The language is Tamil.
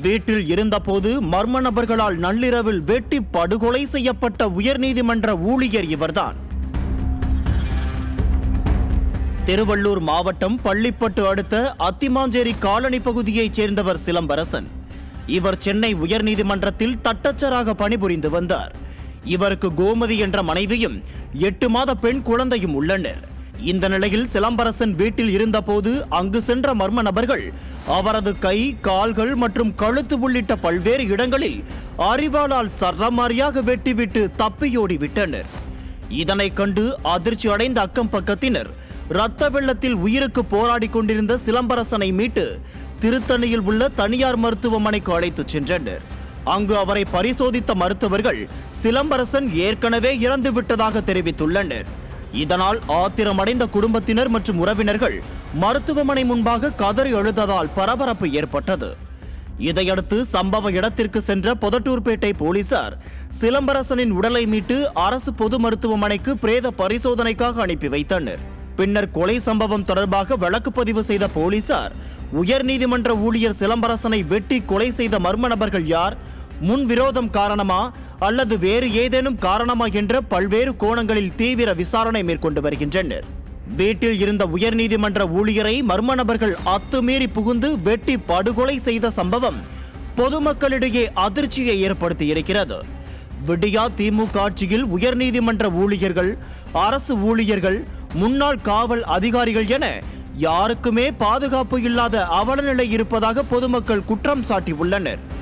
வீட்டில் இருந்தபோது மர்ம நபர்களால் நள்ளிரவில் வெட்டி படுகொலை செய்யப்பட்ட உயர்நீதிமன்ற ஊழியர் இவர்தான் திருவள்ளூர் மாவட்டம் பள்ளிப்பட்டு அடுத்த அத்திமாஞ்சேரி காலனி பகுதியைச் சேர்ந்தவர் சிலம்பரசன் இவர் சென்னை உயர்நீதிமன்றத்தில் தட்டச்சராக பணிபுரிந்து வந்தார் இவருக்கு கோமதி என்ற மனைவியும் எட்டு மாத பெண் குழந்தையும் உள்ளனர் இந்த நிலையில் சிலம்பரசன் வீட்டில் இருந்தபோது அங்கு சென்ற மர்ம நபர்கள் அவரது கை கால்கள் மற்றும் கழுத்து உள்ளிட்ட பல்வேறு இடங்களில் அறிவாளால் சரமாரியாக வெட்டிவிட்டு தப்பியோடி விட்டனர் இதனைக் கண்டு அதிர்ச்சி அடைந்த அக்கம் பக்கத்தினர் இரத்த வெள்ளத்தில் உயிருக்கு போராடி கொண்டிருந்த சிலம்பரசனை மீட்டு திருத்தணியில் உள்ள தனியார் மருத்துவமனைக்கு அழைத்துச் சென்றனர் அங்கு அவரை பரிசோதித்த மருத்துவர்கள் சிலம்பரசன் ஏற்கனவே இறந்து விட்டதாக தெரிவித்துள்ளனர் இதனால் ஆத்திரமடைந்த குடும்பத்தினர் மற்றும் உறவினர்கள் மருத்துவமனை முன்பாக கதறி அழுததால் பரபரப்பு ஏற்பட்டது இதையடுத்து சம்பவ இடத்திற்கு சென்ற பொதட்டூர்பேட்டை போலீசார் சிலம்பரசனின் உடலை மீட்டு அரசு பொது மருத்துவமனைக்கு பிரேத பரிசோதனைக்காக அனுப்பி வைத்தனர் பின்னர் கொலை சம்பவம் தொடர்பாக வழக்கு பதிவு செய்த போலீசார் உயர்நீதிமன்ற ஊழியர் சிலம்பரசனை வெட்டி கொலை செய்த மர்ம நபர்கள் யார் முன் விரோதம் காரணமா அல்லது வேறு ஏதேனும் காரணமா என்ற பல்வேறு கோணங்களில் தீவிர விசாரணை மேற்கொண்டு வருகின்றனர் வீட்டில் இருந்த உயர்நீதிமன்ற ஊழியரை மர்ம நபர்கள் அத்துமீறி புகுந்து வெட்டி படுகொலை செய்த சம்பவம் பொதுமக்களிடையே அதிர்ச்சியை ஏற்படுத்தியிருக்கிறது விடியா திமுக ஆட்சியில் உயர்நீதிமன்ற ஊழியர்கள் அரசு ஊழியர்கள் முன்னாள் காவல் அதிகாரிகள் என யாருக்குமே பாதுகாப்பு இல்லாத அவலநிலை இருப்பதாக பொதுமக்கள் குற்றம் சாட்டியுள்ளனர்